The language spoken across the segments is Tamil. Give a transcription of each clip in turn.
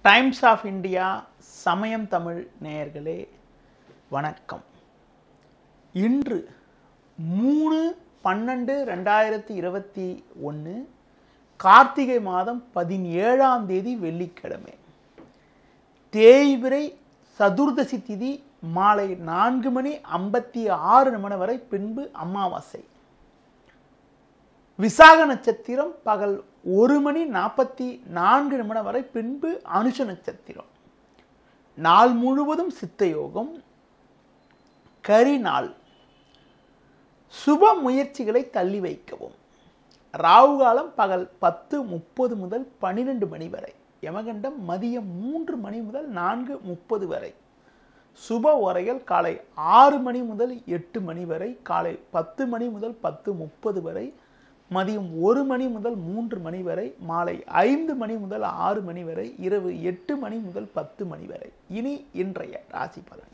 டைம்ஸ் ஆஃப் இந்தியா சமயம் தமிழ் நேயர்களே வணக்கம் இன்று மூணு பன்னெண்டு ரெண்டாயிரத்தி இருபத்தி ஒன்று கார்த்திகை மாதம் பதினேழாம் தேதி வெள்ளிக்கிழமை தேய்பிரை சதுர்தசி திதி மாலை நான்கு மணி ஐம்பத்தி ஆறு நிமிடம் வரை பின்பு அமாவாசை விசாக நட்சத்திரம் பகல் ஒரு மணி நாற்பத்தி நான்கு நிமிடம் வரை பின்பு அனுஷ நட்சத்திரம் நாள் முழுவதும் சித்த யோகம் கரி நாள் சுப முயற்சிகளை தள்ளி வைக்கவும் ராகு காலம் பகல் பத்து முப்பது முதல் பன்னிரெண்டு மணி வரை யமகண்டம் மதியம் மூன்று மணி முதல் நான்கு முப்பது வரை சுப உரைகள் காலை ஆறு மணி முதல் எட்டு மணி வரை காலை பத்து மணி முதல் பத்து முப்பது வரை மதியம் ஒரு மணி முதல் மூன்று மணி வரை மாலை ஐந்து மணி முதல் ஆறு மணி வரை இரவு எட்டு மணி முதல் பத்து மணி வரை இனி இன்றைய ராசி பலன்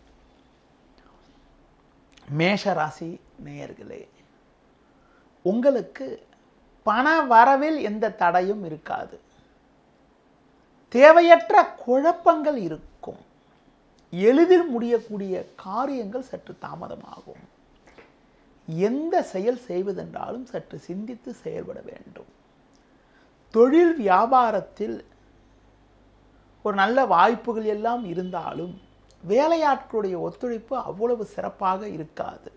மேஷ ராசி நேயர்களே உங்களுக்கு பண வரவில் எந்த தடையும் இருக்காது தேவையற்ற குழப்பங்கள் இருக்கும் எளிதில் முடியக்கூடிய காரியங்கள் சற்று தாமதமாகும் எந்த செயல் செய்வதென்றாலும் சற்று சிந்தித்து செயல்பட வேண்டும் தொழில் வியாபாரத்தில் ஒரு நல்ல வாய்ப்புகள் எல்லாம் இருந்தாலும் வேலையாட்களுடைய ஒத்துழைப்பு அவ்வளவு சிறப்பாக இருக்காது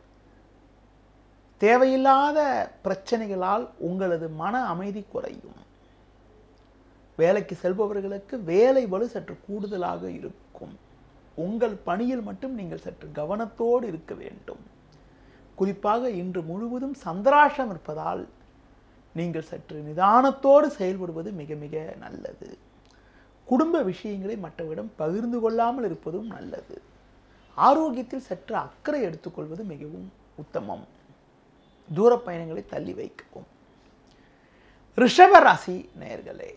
தேவையில்லாத பிரச்சனைகளால் உங்களது மன அமைதி குறையும் வேலைக்கு செல்பவர்களுக்கு வேலை வலு சற்று கூடுதலாக இருக்கும் உங்கள் பணியில் மட்டும் நீங்கள் சற்று கவனத்தோடு இருக்க வேண்டும் குறிப்பாக இன்று முழுவதும் சந்திராஷம் இருப்பதால் நீங்கள் சற்று நிதானத்தோடு செயல்படுவது மிக மிக நல்லது குடும்ப விஷயங்களை மற்றவரிடம் பகிர்ந்து கொள்ளாமல் இருப்பதும் நல்லது ஆரோக்கியத்தில் சற்று அக்கறை எடுத்துக்கொள்வது மிகவும் உத்தமம் தூர பயணங்களை தள்ளி வைக்கவும் ரிஷப ராசி நேர்களே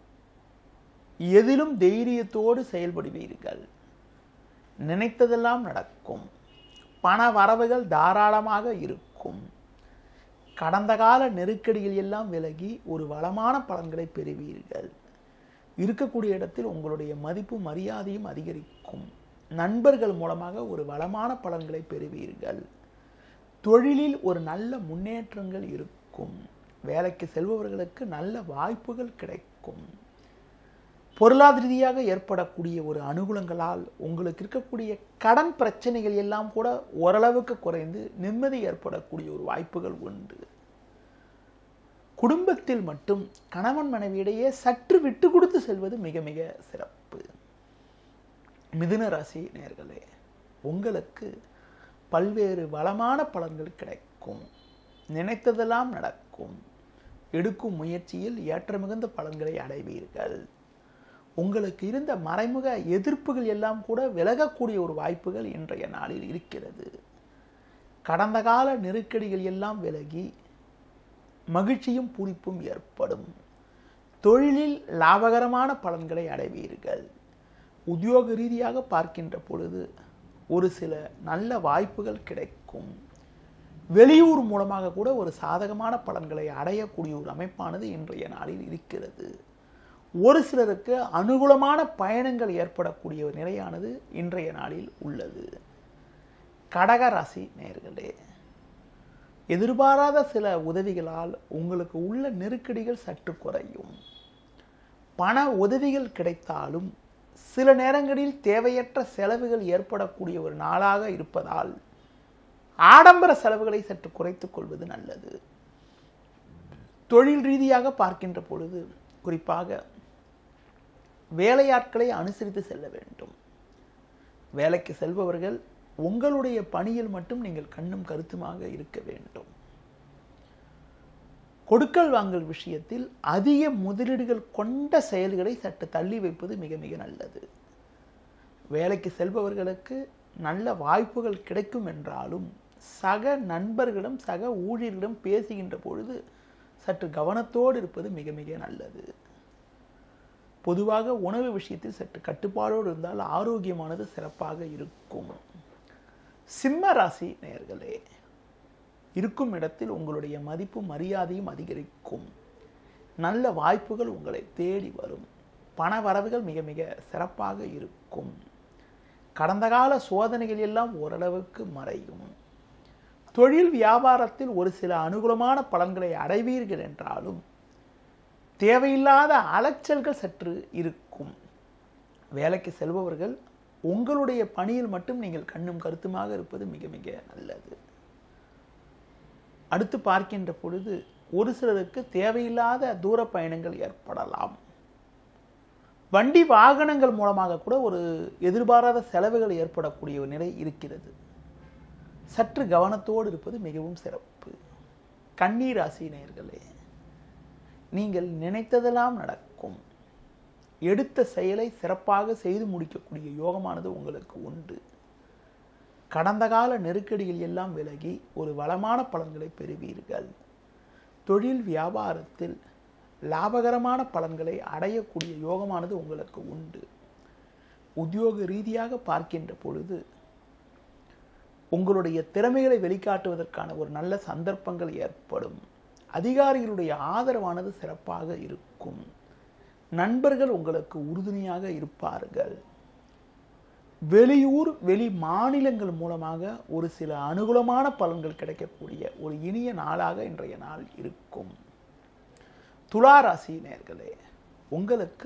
எதிலும் தைரியத்தோடு செயல்படுவீர்கள் நினைத்ததெல்லாம் நடக்கும் பண வரவுகள் தாராளமாக இருக்கும் கடந்த கால நெருக்கடிகள் எல்லாம் விலகி ஒரு வளமான பலன்களை பெறுவீர்கள் இருக்கக்கூடிய இடத்தில் உங்களுடைய மதிப்பு மரியாதையும் அதிகரிக்கும் நண்பர்கள் மூலமாக ஒரு வளமான பலன்களை பெறுவீர்கள் தொழிலில் ஒரு நல்ல முன்னேற்றங்கள் இருக்கும் வேலைக்கு செல்பவர்களுக்கு நல்ல வாய்ப்புகள் கிடைக்கும் பொருளாதார ரீதியாக ஏற்படக்கூடிய ஒரு அனுகூலங்களால் உங்களுக்கு இருக்கக்கூடிய கடன் பிரச்சனைகள் எல்லாம் கூட ஓரளவுக்கு குறைந்து நிம்மதி ஏற்படக்கூடிய ஒரு வாய்ப்புகள் உண்டு குடும்பத்தில் மட்டும் கணவன் மனைவியிடையே சற்று விட்டு கொடுத்து செல்வது மிக மிக சிறப்பு மிதுன ராசி நேர்களே உங்களுக்கு பல்வேறு வளமான பலன்கள் கிடைக்கும் நினைத்ததெல்லாம் நடக்கும் எடுக்கும் முயற்சியில் ஏற்ற மிகுந்த பலன்களை அடைவீர்கள் உங்களுக்கு இருந்த மறைமுக எதிர்ப்புகள் எல்லாம் கூட விலகக்கூடிய ஒரு வாய்ப்புகள் இன்றைய நாளில் இருக்கிறது கடந்த கால நெருக்கடிகள் எல்லாம் விலகி மகிழ்ச்சியும் பூரிப்பும் ஏற்படும் தொழிலில் லாபகரமான பலன்களை அடைவீர்கள் உத்தியோக ரீதியாக பார்க்கின்ற பொழுது ஒரு சில நல்ல வாய்ப்புகள் கிடைக்கும் வெளியூர் மூலமாக கூட ஒரு சாதகமான பலன்களை அடையக்கூடிய ஒரு அமைப்பானது இன்றைய நாளில் இருக்கிறது ஒரு சிலருக்கு அனுகூலமான பயணங்கள் ஏற்படக்கூடிய ஒரு நிலையானது இன்றைய நாளில் உள்ளது கடக ராசி நேர்களே எதிர்பாராத சில உதவிகளால் உங்களுக்கு உள்ள நெருக்கடிகள் சற்று குறையும் பண உதவிகள் கிடைத்தாலும் சில நேரங்களில் தேவையற்ற செலவுகள் ஏற்படக்கூடிய ஒரு நாளாக இருப்பதால் ஆடம்பர செலவுகளை சற்று குறைத்துக் கொள்வது நல்லது தொழில் ரீதியாக பார்க்கின்ற பொழுது குறிப்பாக வேலையாட்களை அனுசரித்து செல்ல வேண்டும் வேலைக்கு செல்பவர்கள் உங்களுடைய பணியில் மட்டும் நீங்கள் கண்ணும் கருத்துமாக இருக்க வேண்டும் கொடுக்கல் வாங்கல் விஷயத்தில் அதிக முதலீடுகள் கொண்ட செயல்களை சற்று தள்ளி வைப்பது மிக மிக நல்லது வேலைக்கு செல்பவர்களுக்கு நல்ல வாய்ப்புகள் கிடைக்கும் என்றாலும் சக நண்பர்களிடம் சக ஊழியர்களிடம் பேசுகின்ற பொழுது சற்று கவனத்தோடு இருப்பது மிக மிக நல்லது பொதுவாக உணவு விஷயத்தில் சற்று கட்டுப்பாடோடு இருந்தால் ஆரோக்கியமானது சிறப்பாக இருக்கும் சிம்ம ராசி நேர்களே இருக்கும் இடத்தில் உங்களுடைய மதிப்பும் மரியாதையும் அதிகரிக்கும் நல்ல வாய்ப்புகள் உங்களை தேடி வரும் பண வரவுகள் மிக மிக சிறப்பாக இருக்கும் கடந்த கால சோதனைகள் எல்லாம் ஓரளவுக்கு மறையும் தொழில் வியாபாரத்தில் ஒரு சில அனுகூலமான பலன்களை அடைவீர்கள் என்றாலும் தேவையில்லாத அலைச்சல்கள் சற்று இருக்கும் வேலைக்கு செல்பவர்கள் உங்களுடைய பணியில் மட்டும் நீங்கள் கண்ணும் கருத்துமாக இருப்பது மிக மிக நல்லது அடுத்து பார்க்கின்ற பொழுது ஒரு சிலருக்கு தேவையில்லாத தூர பயணங்கள் ஏற்படலாம் வண்டி வாகனங்கள் மூலமாக கூட ஒரு எதிர்பாராத செலவுகள் ஏற்படக்கூடிய ஒரு நிலை இருக்கிறது சற்று கவனத்தோடு இருப்பது மிகவும் சிறப்பு கண்ணீர் ராசி நேயர்களே நீங்கள் நினைத்ததெல்லாம் நடக்கும் எடுத்த செயலை சிறப்பாக செய்து முடிக்கக்கூடிய யோகமானது உங்களுக்கு உண்டு கடந்த கால நெருக்கடிகள் எல்லாம் விலகி ஒரு வளமான பலன்களை பெறுவீர்கள் தொழில் வியாபாரத்தில் லாபகரமான பலன்களை அடையக்கூடிய யோகமானது உங்களுக்கு உண்டு உத்தியோக ரீதியாக பார்க்கின்ற பொழுது உங்களுடைய திறமைகளை வெளிக்காட்டுவதற்கான ஒரு நல்ல சந்தர்ப்பங்கள் ஏற்படும் அதிகாரிகளுடைய ஆதரவானது சிறப்பாக இருக்கும் நண்பர்கள் உங்களுக்கு உறுதுணையாக இருப்பார்கள் வெளியூர் வெளி மாநிலங்கள் மூலமாக ஒரு சில அனுகூலமான பலன்கள் கிடைக்கக்கூடிய ஒரு இனிய நாளாக இன்றைய நாள் இருக்கும் துலா ராசி நேர்களே உங்களுக்கு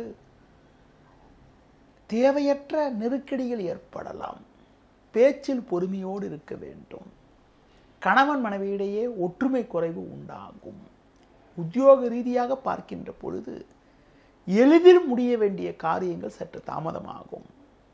தேவையற்ற நெருக்கடிகள் ஏற்படலாம் பேச்சில் பொறுமையோடு இருக்க வேண்டும் கணவன் மனைவியிடையே ஒற்றுமை குறைவு உண்டாகும் உத்தியோக ரீதியாக பார்க்கின்ற பொழுது எளிதில் முடிய வேண்டிய காரியங்கள் சற்று தாமதமாகும்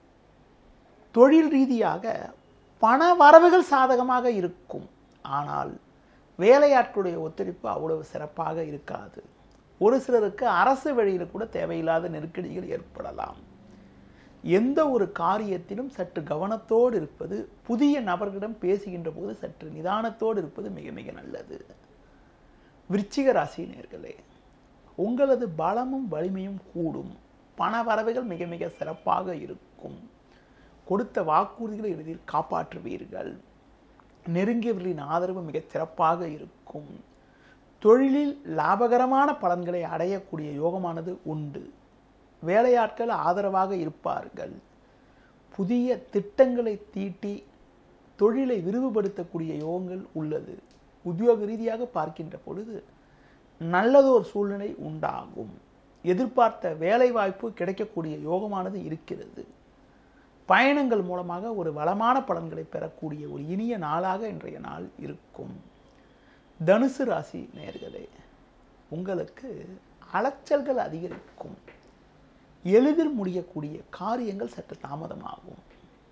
தொழில் ரீதியாக பண வரவுகள் சாதகமாக இருக்கும் ஆனால் வேலையாட்களுடைய ஒத்துழைப்பு அவ்வளவு சிறப்பாக இருக்காது ஒரு சிலருக்கு அரசு வழியில் கூட தேவையில்லாத நெருக்கடிகள் ஏற்படலாம் எந்த ஒரு காரியத்திலும் சற்று கவனத்தோடு இருப்பது புதிய நபர்களிடம் பேசுகின்ற போது சற்று நிதானத்தோடு இருப்பது மிக மிக நல்லது விருச்சிக ராசி நேர்களே உங்களது பலமும் வலிமையும் கூடும் பண வரவுகள் மிக மிக சிறப்பாக இருக்கும் கொடுத்த வாக்குறுதிகளை எளிதில் காப்பாற்றுவீர்கள் நெருங்கியவர்களின் ஆதரவு மிகச் சிறப்பாக இருக்கும் தொழிலில் லாபகரமான பலன்களை அடையக்கூடிய யோகமானது உண்டு வேலையாட்கள் ஆதரவாக இருப்பார்கள் புதிய திட்டங்களை தீட்டி தொழிலை விரிவுபடுத்தக்கூடிய யோகங்கள் உள்ளது உத்தியோக ரீதியாக பார்க்கின்ற பொழுது நல்லதொரு சூழ்நிலை உண்டாகும் எதிர்பார்த்த வேலை வாய்ப்பு கிடைக்கக்கூடிய யோகமானது இருக்கிறது பயணங்கள் மூலமாக ஒரு வளமான பலன்களை பெறக்கூடிய ஒரு இனிய நாளாக இன்றைய நாள் இருக்கும் தனுசு ராசி நேர்களே உங்களுக்கு அலைச்சல்கள் அதிகரிக்கும் எளிதில் முடியக்கூடிய காரியங்கள் சற்று தாமதமாகும்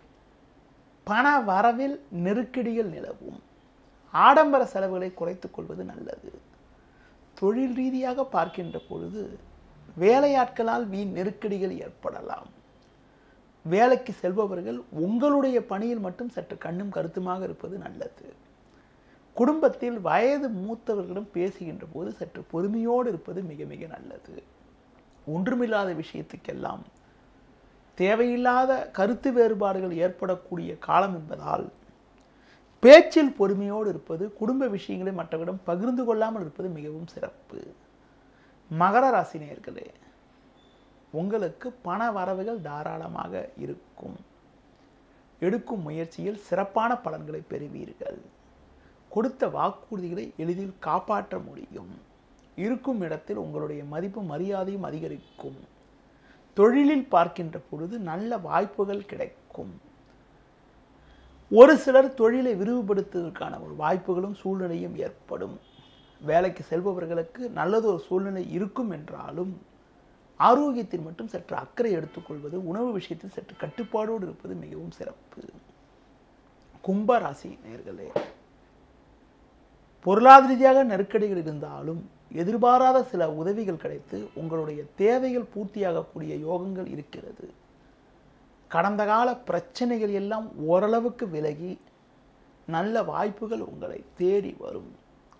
பண வரவில் நெருக்கடிகள் நிலவும் ஆடம்பர செலவுகளை குறைத்துக் கொள்வது நல்லது தொழில் ரீதியாக பார்க்கின்ற பொழுது வேலையாட்களால் வீண் நெருக்கடிகள் ஏற்படலாம் வேலைக்கு செல்பவர்கள் உங்களுடைய பணியில் மட்டும் சற்று கண்ணும் கருத்துமாக இருப்பது நல்லது குடும்பத்தில் வயது மூத்தவர்களிடம் பேசுகின்ற போது சற்று பொறுமையோடு இருப்பது மிக மிக நல்லது ஒன்றுமில்லாத விஷயத்துக்கெல்லாம் தேவையில்லாத கருத்து வேறுபாடுகள் ஏற்படக்கூடிய காலம் என்பதால் பேச்சில் பொறுமையோடு இருப்பது குடும்ப விஷயங்களை மற்றவரிடம் பகிர்ந்து கொள்ளாமல் இருப்பது மிகவும் சிறப்பு மகர ராசி நேயர்களே உங்களுக்கு பண வரவுகள் தாராளமாக இருக்கும் எடுக்கும் முயற்சியில் சிறப்பான பலன்களை பெறுவீர்கள் கொடுத்த வாக்குறுதிகளை எளிதில் காப்பாற்ற முடியும் இருக்கும் இடத்தில் உங்களுடைய மதிப்பு மரியாதையும் அதிகரிக்கும் தொழிலில் பார்க்கின்ற பொழுது நல்ல வாய்ப்புகள் கிடைக்கும் ஒரு சிலர் தொழிலை விரிவுபடுத்துவதற்கான ஒரு வாய்ப்புகளும் சூழ்நிலையும் ஏற்படும் வேலைக்கு செல்பவர்களுக்கு நல்லதொரு சூழ்நிலை இருக்கும் என்றாலும் ஆரோக்கியத்தில் மட்டும் சற்று அக்கறை எடுத்துக்கொள்வது உணவு விஷயத்தில் சற்று கட்டுப்பாடோடு இருப்பது மிகவும் சிறப்பு கும்பராசி நேர்களே பொருளாதார ரீதியாக நெருக்கடிகள் இருந்தாலும் எதிர்பாராத சில உதவிகள் கிடைத்து உங்களுடைய தேவைகள் பூர்த்தியாகக்கூடிய யோகங்கள் இருக்கிறது கடந்த கால பிரச்சனைகள் எல்லாம் ஓரளவுக்கு விலகி நல்ல வாய்ப்புகள் உங்களை தேடி வரும்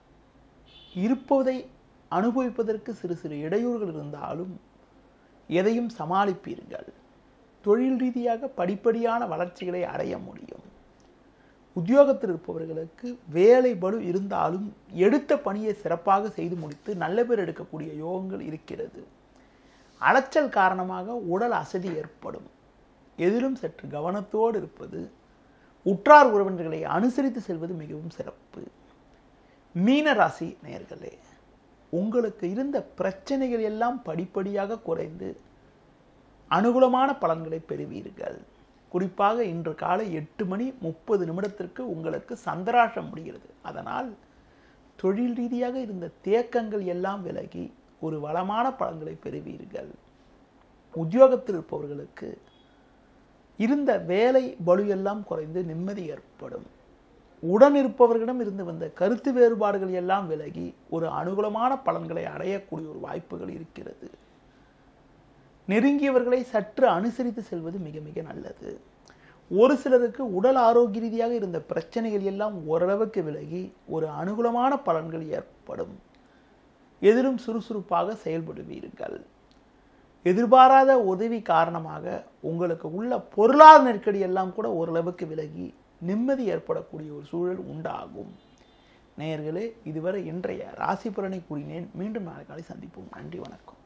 இருப்பதை அனுபவிப்பதற்கு சிறு சிறு இடையூறுகள் இருந்தாலும் எதையும் சமாளிப்பீர்கள் தொழில் ரீதியாக படிப்படியான வளர்ச்சிகளை அடைய முடியும் உத்தியோகத்தில் இருப்பவர்களுக்கு வேலை பளு இருந்தாலும் எடுத்த பணியை சிறப்பாக செய்து முடித்து நல்ல பேர் எடுக்கக்கூடிய யோகங்கள் இருக்கிறது அலைச்சல் காரணமாக உடல் அசதி ஏற்படும் எதிலும் சற்று கவனத்தோடு இருப்பது உற்றார் உறவினர்களை அனுசரித்து செல்வது மிகவும் சிறப்பு மீன ராசி நேயர்களே உங்களுக்கு இருந்த பிரச்சனைகள் எல்லாம் படிப்படியாக குறைந்து அனுகூலமான பலன்களை பெறுவீர்கள் குறிப்பாக இன்று காலை எட்டு மணி முப்பது நிமிடத்திற்கு உங்களுக்கு சந்திராஷம் முடிகிறது அதனால் தொழில் ரீதியாக இருந்த தேக்கங்கள் எல்லாம் விலகி ஒரு வளமான பலன்களை பெறுவீர்கள் உத்தியோகத்தில் இருப்பவர்களுக்கு இருந்த வேலை பலு எல்லாம் குறைந்து நிம்மதி ஏற்படும் உடன் இருப்பவர்களிடம் இருந்து வந்த கருத்து வேறுபாடுகள் எல்லாம் விலகி ஒரு அனுகூலமான பலன்களை அடையக்கூடிய ஒரு வாய்ப்புகள் இருக்கிறது நெருங்கியவர்களை சற்று அனுசரித்து செல்வது மிக மிக நல்லது ஒரு சிலருக்கு உடல் ஆரோக்கிய ரீதியாக இருந்த பிரச்சனைகள் எல்லாம் ஓரளவுக்கு விலகி ஒரு அனுகூலமான பலன்கள் ஏற்படும் எதிலும் சுறுசுறுப்பாக செயல்படுவீர்கள் எதிர்பாராத உதவி காரணமாக உங்களுக்கு உள்ள பொருளாதார நெருக்கடி எல்லாம் கூட ஓரளவுக்கு விலகி நிம்மதி ஏற்படக்கூடிய ஒரு சூழல் உண்டாகும் நேயர்களே இதுவரை இன்றைய ராசி பலனை கூறினேன் மீண்டும் நாளை காலை சந்திப்போம் நன்றி வணக்கம்